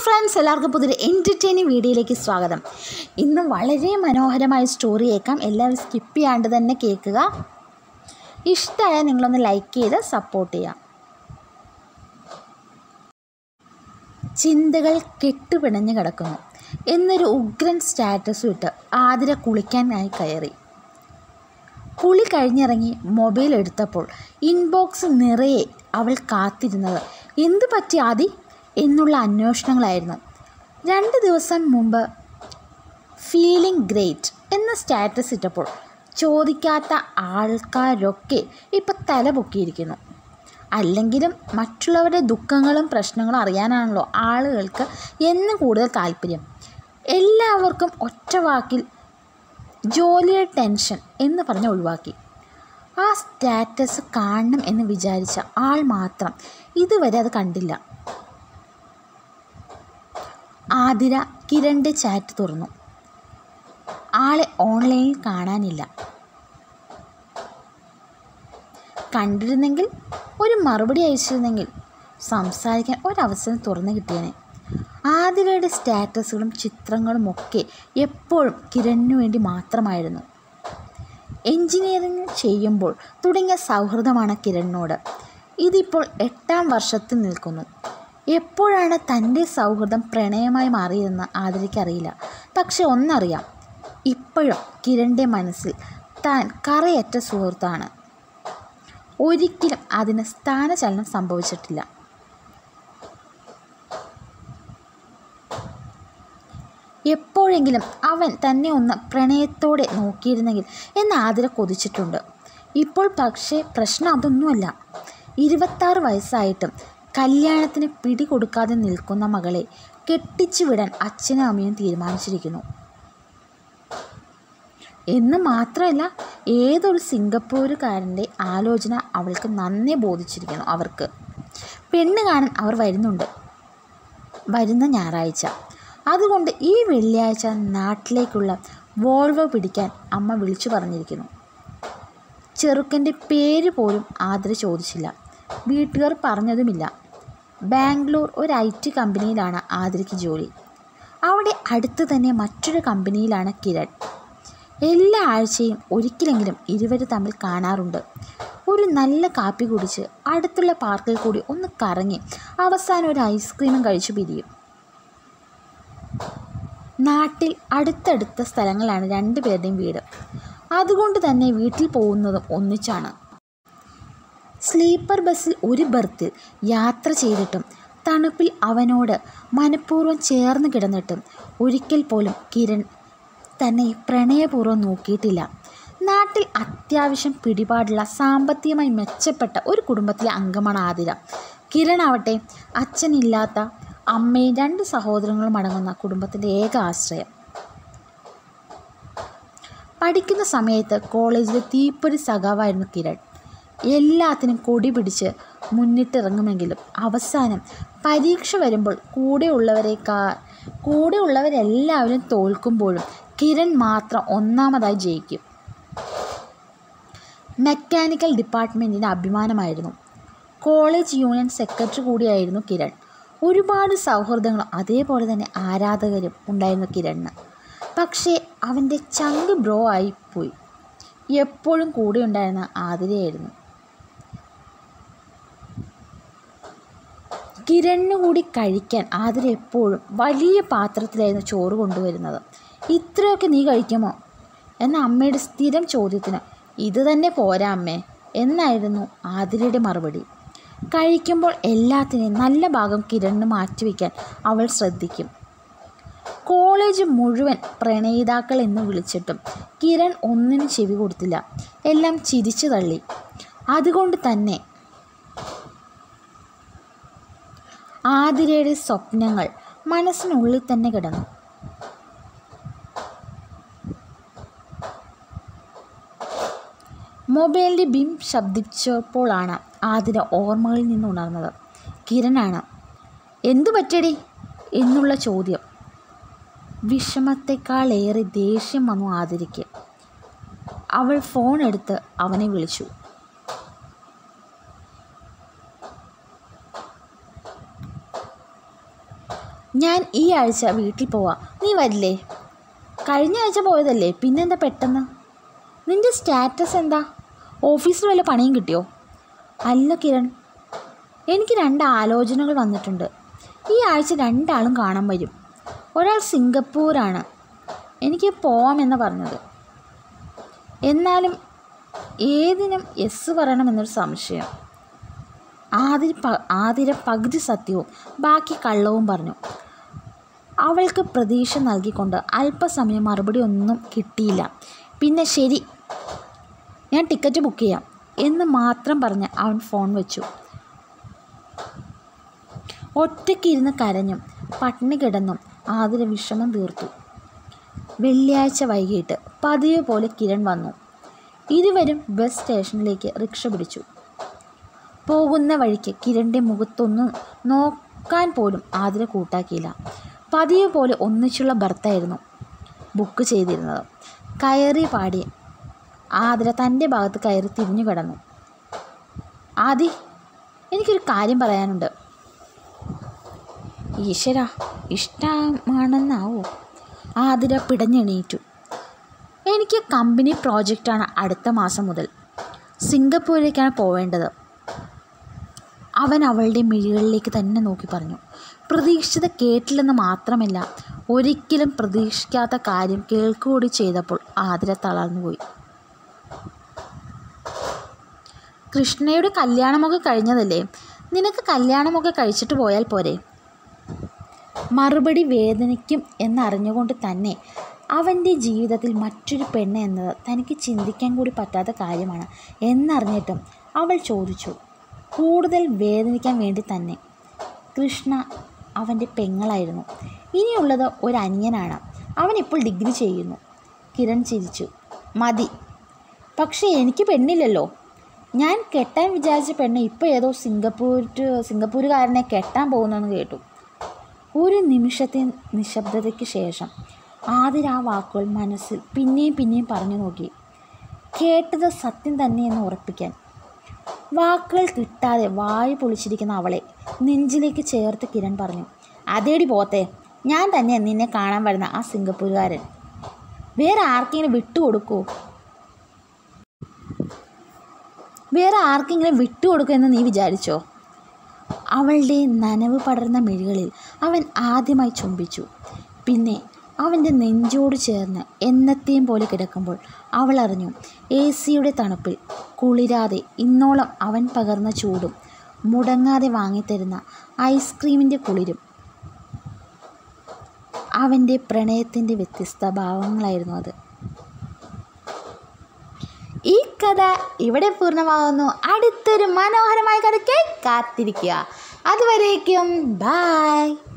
friends എല്ലാവർക്കും പുതിയൊരു entertaining വീഡിയോയിലേക്ക് സ്വാഗതം ഇന്ന് വളരെ മനോഹരമായ സ്റ്റോറി കേൾക്കാം എല്ലാവരും സ്കിപ്പ് ചെയ്യാണ്ട് തന്നെ കേൾക്കുക ഇഷ്ടമായാൽ നിങ്ങളൊന്ന് ലൈക്ക് ചെയ്ത് സപ്പോർട്ട് ചെയ്യാം ചിന്തകൾ കെട്ടുപിണഞ്ഞു കിടക്കുന്നു എന്നൊരു ഉഗ്രൻ സ്റ്റാറ്റസ് ഇട്ട് ആതിര കുളിക്കാനായി കയറി കുളി കഴിഞ്ഞിറങ്ങി മൊബൈൽ എടുത്തപ്പോൾ ഇൻബോക്സ് നിറയെ അവൾ കാത്തിരുന്നത് എന്തു പറ്റി ആദി എന്നുള്ള അന്വേഷണങ്ങളായിരുന്നു രണ്ട് ദിവസം മുമ്പ് ഫീലിംഗ് ഗ്രേറ്റ് എന്ന സ്റ്റാറ്റസ് ഇട്ടപ്പോൾ ചോദിക്കാത്ത ആൾക്കാരൊക്കെ ഇപ്പം തല പൊക്കിയിരിക്കുന്നു അല്ലെങ്കിലും മറ്റുള്ളവരുടെ ദുഃഖങ്ങളും പ്രശ്നങ്ങളും അറിയാനാണല്ലോ ആളുകൾക്ക് എന്നും കൂടുതൽ താല്പര്യം എല്ലാവർക്കും ഒറ്റ വാക്കിൽ ജോലിയുടെ ടെൻഷൻ എന്ന് പറഞ്ഞ് ഒഴിവാക്കി ആ സ്റ്റാറ്റസ് കാണണം എന്ന് വിചാരിച്ച ആൾ മാത്രം ഇതുവരെ അത് കണ്ടില്ല ആതിര കിരണിൻ്റെ ചാറ്റ് തുറന്നു ആളെ ഓൺലൈനിൽ കാണാനില്ല കണ്ടിരുന്നെങ്കിൽ ഒരു മറുപടി അയച്ചിരുന്നെങ്കിൽ സംസാരിക്കാൻ ഒരവസരം തുറന്നു കിട്ടിയേനെ ആതിരയുടെ സ്റ്റാറ്റസുകളും ചിത്രങ്ങളും ഒക്കെ എപ്പോഴും കിരണിനു വേണ്ടി മാത്രമായിരുന്നു എൻജിനീയറിംഗ് ചെയ്യുമ്പോൾ തുടങ്ങിയ സൗഹൃദമാണ് കിരണിനോട് ഇതിപ്പോൾ എട്ടാം വർഷത്തിൽ നിൽക്കുന്നു എപ്പോഴാണ് തൻ്റെ സൗഹൃദം പ്രണയമായി മാറിയതെന്ന് ആതിരയ്ക്കറിയില്ല പക്ഷെ ഒന്നറിയാം ഇപ്പോഴും കിരണിൻ്റെ മനസ്സിൽ താൻ കറയറ്റ സുഹൃത്താണ് ഒരിക്കലും അതിന് സ്ഥാനചലനം സംഭവിച്ചിട്ടില്ല എപ്പോഴെങ്കിലും അവൻ തന്നെ ഒന്ന് പ്രണയത്തോടെ നോക്കിയിരുന്നെങ്കിൽ എന്ന് ആതിര കൊതിച്ചിട്ടുണ്ട് ഇപ്പോൾ പക്ഷേ പ്രശ്നം അതൊന്നുമല്ല ഇരുപത്താറ് വയസ്സായിട്ടും കല്യാണത്തിന് പിടികൊടുക്കാതെ നിൽക്കുന്ന മകളെ കെട്ടിച്ചു വിടാൻ അച്ഛനും അമ്മയും തീരുമാനിച്ചിരിക്കുന്നു എന്ന് മാത്രമല്ല ഏതൊരു സിംഗപ്പൂരുകാരൻ്റെ ആലോചന അവൾക്ക് നന്നേ ബോധിച്ചിരിക്കുന്നു അവർക്ക് പെണ്ണ് കാണാൻ അവർ വരുന്നുണ്ട് വരുന്ന ഞായറാഴ്ച അതുകൊണ്ട് ഈ വെള്ളിയാഴ്ച നാട്ടിലേക്കുള്ള വോൾവോ പിടിക്കാൻ അമ്മ വിളിച്ചു പറഞ്ഞിരിക്കുന്നു ചെറുക്കൻ്റെ പേര് പോലും ആദര ചോദിച്ചില്ല വീട്ടുകാർ പറഞ്ഞതുമില്ല ബാംഗ്ലൂർ ഒരു ഐ ടി കമ്പനിയിലാണ് ആതിരയ്ക്ക് ജോലി അവിടെ അടുത്ത് തന്നെ മറ്റൊരു കമ്പനിയിലാണ് കിരൺ എല്ലാ ആഴ്ചയും ഒരിക്കലെങ്കിലും ഇരുവരും തമ്മിൽ കാണാറുണ്ട് ഒരു നല്ല കാപ്പി കുടിച്ച് അടുത്തുള്ള പാർക്കിൽ കൂടി ഒന്ന് കറങ്ങി അവസാനം ഒരു ഐസ്ക്രീമും കഴിച്ചു പിരിയും നാട്ടിൽ അടുത്തടുത്ത സ്ഥലങ്ങളാണ് രണ്ടുപേരുടെയും വീട് അതുകൊണ്ട് തന്നെ വീട്ടിൽ പോകുന്നതും ഒന്നിച്ചാണ് സ്ലീപ്പർ ബസ്സിൽ ഒരു ബർത്തിൽ യാത്ര ചെയ്തിട്ടും തണുപ്പിൽ അവനോട് മനഃപൂർവ്വം ചേർന്ന് കിടന്നിട്ടും ഒരിക്കൽ പോലും കിരൺ തന്നെ പ്രണയപൂർവ്വം നോക്കിയിട്ടില്ല നാട്ടിൽ അത്യാവശ്യം പിടിപാടുള്ള സാമ്പത്തികമായി മെച്ചപ്പെട്ട ഒരു കുടുംബത്തിലെ അംഗമാണ് ആതിര കിരൺ ആവട്ടെ അച്ഛനില്ലാത്ത അമ്മയും രണ്ട് സഹോദരങ്ങളും അടങ്ങുന്ന കുടുംബത്തിൻ്റെ ഏക ആശ്രയം പഠിക്കുന്ന സമയത്ത് കോളേജിലെ തീപ്പൊരി സഖാവായിരുന്നു കിരൺ എല്ലാത്തിനും കൊടി പിടിച്ച് മുന്നിട്ടിറങ്ങുമെങ്കിലും അവസാനം പരീക്ഷ വരുമ്പോൾ കൂടെയുള്ളവരെക്കാ കൂടെയുള്ളവരെല്ലാവരും തോൽക്കുമ്പോഴും കിരൺ മാത്രം ഒന്നാമതായി ജയിക്കും മെക്കാനിക്കൽ ഡിപ്പാർട്ട്മെൻറ്റിൻ്റെ അഭിമാനമായിരുന്നു കോളേജ് യൂണിയൻ സെക്രട്ടറി കൂടിയായിരുന്നു കിരൺ ഒരുപാട് സൗഹൃദങ്ങളും അതേപോലെ തന്നെ ആരാധകരും ഉണ്ടായിരുന്നു കിരണിന് പക്ഷേ അവൻ്റെ ചങ്ക് ബ്രോ ആയിപ്പോയി എപ്പോഴും കൂടെ ഉണ്ടായിരുന്ന ആതിരയായിരുന്നു കിരണിന് കൂടി കഴിക്കാൻ ആതിര എപ്പോഴും വലിയ പാത്രത്തിലായിരുന്നു ചോറ് കൊണ്ടുവരുന്നത് ഇത്രയൊക്കെ നീ കഴിക്കുമോ എന്ന അമ്മയുടെ സ്ഥിരം ചോദ്യത്തിന് ഇത് തന്നെ പോരാ അമ്മേ എന്നായിരുന്നു ആതിരയുടെ മറുപടി കഴിക്കുമ്പോൾ എല്ലാത്തിനെയും നല്ല ഭാഗം കിരണിന് മാറ്റിവെക്കാൻ അവൾ ശ്രദ്ധിക്കും കോളേജ് മുഴുവൻ പ്രണയിതാക്കൾ എന്ന് വിളിച്ചിട്ടും കിരൺ ഒന്നിനും ചെവി കൊടുത്തില്ല എല്ലാം ചിരിച്ചു തള്ളി അതുകൊണ്ട് തന്നെ ആതിരയുടെ സ്വപ്നങ്ങൾ മനസ്സിനുള്ളിൽ തന്നെ കിടന്നു മൊബൈലിൻ്റെ ബിം ശബ്ദിച്ചപ്പോഴാണ് ആതിര ഓർമ്മകളിൽ നിന്ന് ഉണർന്നത് കിരണാണ് എന്തു പറ്റടി എന്നുള്ള ചോദ്യം വിഷമത്തെക്കാളേറെ ദേഷ്യം വന്നു ആതിരയ്ക്ക് അവൾ ഫോൺ എടുത്ത് അവനെ വിളിച്ചു ഞാൻ ഈ ആഴ്ച വീട്ടിൽ പോവാം നീ വരില്ലേ കഴിഞ്ഞ ആഴ്ച പോയതല്ലേ പിന്നെന്താ പെട്ടെന്ന് നിൻ്റെ സ്റ്റാറ്റസ് എന്താ ഓഫീസിൽ വല്ല പണിയും കിട്ടിയോ അല്ല കിരൺ എനിക്ക് രണ്ട് ആലോചനകൾ വന്നിട്ടുണ്ട് ഈ ആഴ്ച രണ്ടാളും കാണാൻ വരും ഒരാൾ സിംഗപ്പൂരാണ് എനിക്ക് പോവാമെന്ന് പറഞ്ഞത് എന്നാലും ഏതിനും എസ് പറയണമെന്നൊരു സംശയം ആതിര പ ആതിര പകുതി സത്യവും ബാക്കി കള്ളവും പറഞ്ഞു അവൾക്ക് പ്രതീക്ഷ നൽകിക്കൊണ്ട് അല്പസമയം മറുപടി ഒന്നും കിട്ടിയില്ല പിന്നെ ശരി ഞാൻ ടിക്കറ്റ് ബുക്ക് ചെയ്യാം എന്ന് മാത്രം പറഞ്ഞ് അവൻ ഫോൺ വെച്ചു ഒറ്റയ്ക്കിരുന്ന് കരഞ്ഞും പട്ടിണി കിടന്നും ആതിര വിഷമം തീർത്തു വെള്ളിയാഴ്ച വൈകിട്ട് പതിവ് പോലെ കിരൺ വന്നു ഇരുവരും ബസ് സ്റ്റേഷനിലേക്ക് റിക്ഷ പിടിച്ചു പോകുന്ന വഴിക്ക് കിരണിൻ്റെ മുഖത്തൊന്നും നോക്കാൻ പോലും ആതിര കൂട്ടാക്കിയില്ല പതിവ് പോലെ ഒന്നിച്ചുള്ള ബർത്തായിരുന്നു ബുക്ക് ചെയ്തിരുന്നത് കയറി പാടി ആതിര തൻ്റെ ഭാഗത്ത് കയറി തിരിഞ്ഞു കിടന്നു ആദി എനിക്കൊരു കാര്യം പറയാനുണ്ട് ഈശ്വര ഇഷ്ടമാണെന്നാവോ ആതിര പിടഞ്ഞെണീറ്റു എനിക്ക് കമ്പനി പ്രോജക്റ്റാണ് അടുത്ത മാസം മുതൽ സിംഗപ്പൂരിലേക്കാണ് പോവേണ്ടത് അവൻ അവളുടെ മിഴികളിലേക്ക് തന്നെ നോക്കി പറഞ്ഞു പ്രതീക്ഷിച്ചത് കേട്ടില്ലെന്ന് മാത്രമല്ല ഒരിക്കലും പ്രതീക്ഷിക്കാത്ത കാര്യം കേൾക്കുകൂടി ചെയ്തപ്പോൾ ആതിര തളർന്നുപോയി കൃഷ്ണയുടെ കല്യാണമൊക്കെ കഴിഞ്ഞതല്ലേ നിനക്ക് കല്യാണമൊക്കെ കഴിച്ചിട്ട് പോയാൽ പോരെ മറുപടി വേദനിക്കും എന്നറിഞ്ഞുകൊണ്ട് തന്നെ അവൻ്റെ ജീവിതത്തിൽ മറ്റൊരു പെണ്ണ് എന്നത് തനിക്ക് ചിന്തിക്കാൻ കൂടി പറ്റാത്ത കാര്യമാണ് എന്നറിഞ്ഞിട്ടും അവൾ ചോദിച്ചു കൂടുതൽ വേദനിക്കാൻ വേണ്ടി തന്നെ കൃഷ്ണ അവൻ്റെ പെങ്ങളായിരുന്നു ഇനിയുള്ളത് ഒരു അനിയനാണ് അവനിപ്പോൾ ഡിഗ്രി ചെയ്യുന്നു കിരൺ ചിരിച്ചു മതി പക്ഷേ എനിക്ക് പെണ്ണില്ലല്ലോ ഞാൻ കെട്ടാൻ വിചാരിച്ച പെണ്ണ് ഇപ്പോൾ ഏതോ സിംഗപ്പൂർ സിംഗപ്പൂരുകാരനെ കെട്ടാൻ പോകുന്നെന്ന് കേട്ടു ഒരു നിമിഷത്തെ നിശബ്ദതയ്ക്ക് ശേഷം ആതിര ആ വാക്കുകൾ മനസ്സിൽ പിന്നെയും പിന്നെയും പറഞ്ഞു നോക്കി കേട്ടത് സത്യം തന്നെയെന്ന് ഉറപ്പിക്കാൻ വാക്കുകൾ കിട്ടാതെ വായു പൊളിച്ചിരിക്കുന്ന അവളെ നെഞ്ചിലേക്ക് ചേർത്ത് കിരൺ പറഞ്ഞു അതേടി പോത്തെ ഞാൻ തന്നെ നിന്നെ കാണാൻ വരുന്ന ആ സിംഗപ്പൂരുകാരൻ വേറെ ആർക്കെങ്കിലും വിട്ടുകൊടുക്കൂ വേറെ ആർക്കെങ്കിലും വിട്ടുകൊടുക്കുമെന്ന് നീ വിചാരിച്ചോ അവളുടെ നനവ് പടർന്ന മിഴികളിൽ അവൻ ആദ്യമായി ചുംബിച്ചു പിന്നെ അവൻ്റെ നെഞ്ചോട് ചേർന്ന് എന്നത്തെയും പോലെ കിടക്കുമ്പോൾ അവൾ അറിഞ്ഞു എ സിയുടെ തണുപ്പിൽ കുളിരാതെ ഇന്നോളം അവൻ പകർന്ന ചൂടും മുടങ്ങാതെ വാങ്ങിത്തരുന്ന ഐസ്ക്രീമിൻ്റെ കുളിരും അവൻ്റെ പ്രണയത്തിൻ്റെ വ്യത്യസ്ത ഭാവങ്ങളായിരുന്നു അത് ഈ കഥ ഇവിടെ പൂർണ്ണമാകുന്നു അടുത്തൊരു മനോഹരമായ കഥയ്ക്ക് കാത്തിരിക്കുക അതുവരേക്കും ബായ്